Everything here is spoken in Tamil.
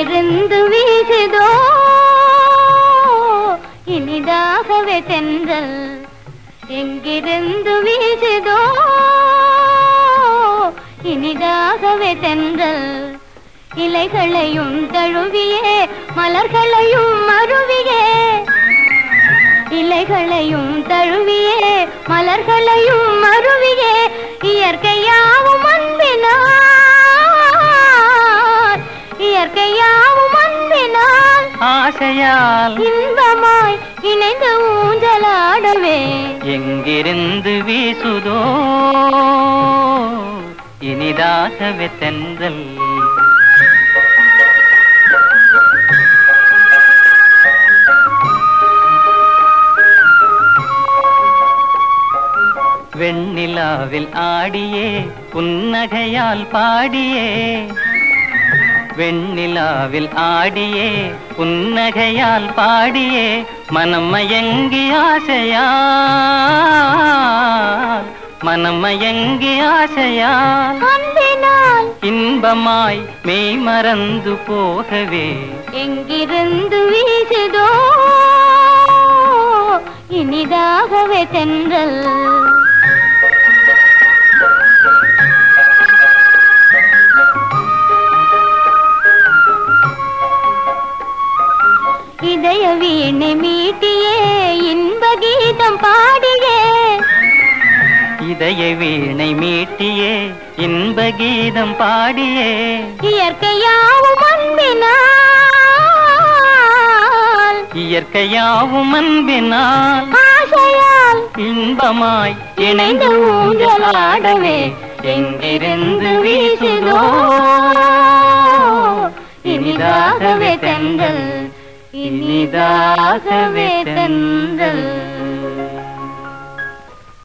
எங்கிருந்து வீசுதோ இனிதாகவே தென்றல் எங்கிருந்து வீசுதோ இனிதாகவே தென்றல் இலைகளையும் தழுவியே மலர்களையும் மருவியே இலைகளையும் தழுவியே மலர்களையும் மருவியே இயற்கையாவும் அன்பினார் இயற்கையாவும் அன்பினார் ஆசையால் இன்பமாய் இணைந்து ஊஞ்சலாடவே எங்கிருந்து வீசுதோ இனிதாகவே தென்றல் வெண்ணிலாவில் ஆடியே புன்னகையால் பாடியே வெண்ணிலாவில் ஆடியே புன்னகையால் பாடியே மனம் மயங்கி ஆசையால் மனம் மயங்கி ஆசையால் அன்பினால் இன்பமாய் மெய் மறந்து போகவே எங்கிருந்து வீசுதோ இனிதாகவே தென்றல் இதய வீணை மீட்டியே இன்ப கீதம் பாடியே இதய வீணை மீட்டியே இன்ப கீதம் பாடியே இயற்கையாவும் அன்பினால் இயற்கையாவும் அன்பினால் ஆசையால் இன்பமாய் இணைந்து ஊஞ்சலாடவே எங்கிருந்து வீசுதோ இனிதாகவே தென்றல் இனிதாகவே தென்றல்